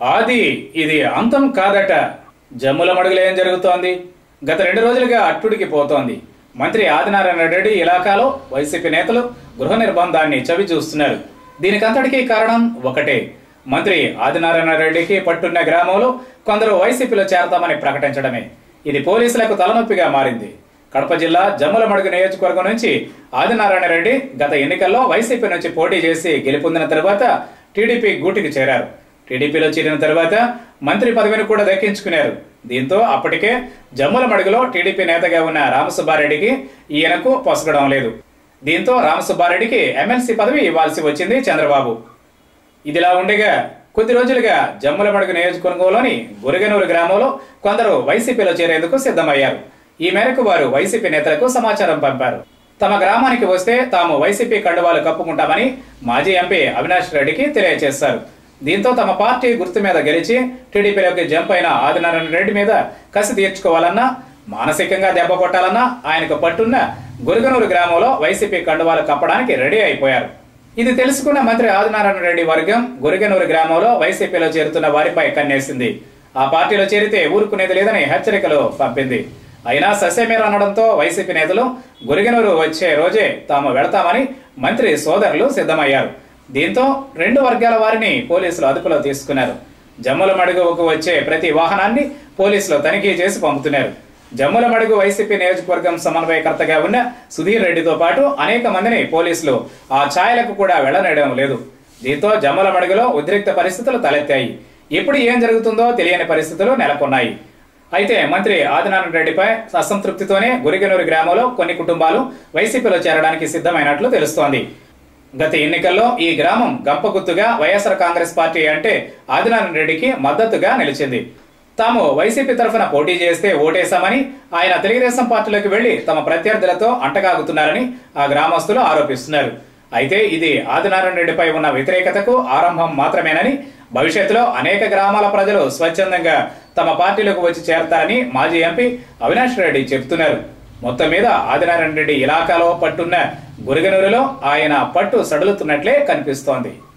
ఆది ఇది అంతం కాదట జమ్ముల మడుగులో ఏం జరుగుతోంది గత రెండు రోజులుగా అట్టుడికి పోతోంది మంత్రి ఆదినారాయణ రెడ్డి ఇలాకాలో వైసీపీ నేతలు గృహ నిర్బంధాన్ని చవి చూస్తున్నారు దీనికంతటికీ కారణం ఒకటే మంత్రి ఆదినారాయణ రెడ్డికి పట్టున్న గ్రామంలో కొందరు వైసీపీలో చేరతామని ప్రకటించడమే ఇది పోలీసులకు తలనొప్పిగా మారింది కడప జిల్లా జమ్ములమడుగు నియోజకవర్గం నుంచి ఆదినారాయణ రెడ్డి గత ఎన్నికల్లో వైసీపీ నుంచి పోటీ చేసి గెలుపొందిన తర్వాత టీడీపీ గూటికి చేరారు టీడీపీలో చేరిన తర్వాత మంత్రి పదవిని కూడా దక్కించుకున్నారు దీంతో అప్పటికే జమ్ముల మడుగులో టీడీపీ నేతగా ఉన్న రామసుబ్బారెడ్డికి ఈయనకు పొసగడం లేదు దీంతో రామసుబ్బారెడ్డికి ఎమ్మెల్సీ పదవి ఇవ్వాల్సి వచ్చింది చంద్రబాబు ఇదిలా ఉండగా కొద్ది రోజులుగా జమ్ములమడుగు నియోజకవర్గంలోని గురగనూరు గ్రామంలో కొందరు వైసీపీలో చేరేందుకు సిద్ధమయ్యారు ఈ మేరకు వారు వైసీపీ నేతలకు సమాచారం పంపారు తమ గ్రామానికి వస్తే తాము వైసీపీ కండువాలు కప్పుకుంటామని మాజీ ఎంపీ అవినాష్ రెడ్డికి తెలియజేశారు దీంతో తమ పార్టీ గుర్తు మీద గెలిచి టీడీపీలోకి జంప్ అయిన ఆదినారాయణ రెడ్డి మీద కసి తీర్చుకోవాలన్నా మానసికంగా దెబ్బ కొట్టాలన్నా ఆయనకు పట్టున్న గురుగనూరు గ్రామంలో వైసీపీ కండువాలు కప్పడానికి రెడీ అయిపోయారు ఇది తెలుసుకున్న మంత్రి ఆదినారాయణ రెడ్డి వర్గం గురిగనూరు గ్రామంలో వైసీపీలో చేరుతున్న వారిపై కన్నేసింది ఆ పార్టీలో చేరితే ఊరుకునేది లేదని హెచ్చరికలు పంపింది అయినా ససేమేర అనడంతో వైసీపీ నేతలు గురిగనూరు వచ్చే రోజే తాము వెళతామని మంత్రి సోదరులు సిద్ధమయ్యారు దీంతో రెండు వర్గాల వారిని పోలీసులు అదుపులో తీసుకున్నారు జమ్ముల మడుగుకు వచ్చే ప్రతి వాహనాన్ని పోలీసులు తనిఖీ చేసి పంపుతున్నారు జమ్ముల మడుగు వైసీపీ నియోజకవర్గం సమన్వయకర్తగా ఉన్న సుధీర్ రెడ్డితో పాటు అనేక మందిని పోలీసులు ఆ ఛాయలకు కూడా వెళ్లనేయడం లేదు దీంతో జమ్ముల మడుగులో ఉద్రిక్త పరిస్థితులు తలెత్తాయి ఎప్పుడు ఏం జరుగుతుందో తెలియని పరిస్థితులు నెలకొన్నాయి అయితే మంత్రి ఆదినారాయణ రెడ్డిపై అసంతృప్తితోనే గురిగనూరు గ్రామంలో కొన్ని కుటుంబాలు వైసీపీలో చేరడానికి సిద్ధమైనట్లు తెలుస్తోంది గత ఎన్నికల్లో ఈ గ్రామం గంపగుత్తుగా వైఎస్ఆర్ కాంగ్రెస్ పార్టీ అంటే ఆదినారాయణ రెడ్డికి మద్దతుగా నిలిచింది తాము వైసీపీ తరఫున పోటీ చేస్తే ఓటేశామని ఆయన తెలుగుదేశం పార్టీలోకి వెళ్లి తమ ప్రత్యర్థులతో అంటగాగుతున్నారని ఆ గ్రామస్తులు ఆరోపిస్తున్నారు అయితే ఇది ఆదినారాయణ రెడ్డిపై ఉన్న వ్యతిరేకతకు ఆరంభం మాత్రమేనని భవిష్యత్తులో అనేక గ్రామాల ప్రజలు స్వచ్ఛందంగా తమ పార్టీలోకి వచ్చి చేరతారని మాజీ ఎంపీ అవినాష్ రెడ్డి చెబుతున్నారు మొత్తం మీద ఆదినారాయణ రెడ్డి ఇలాకాలో పట్టున్న గురిగనూరులో ఆయన పట్టు సడులుతున్నట్లే కనిపిస్తోంది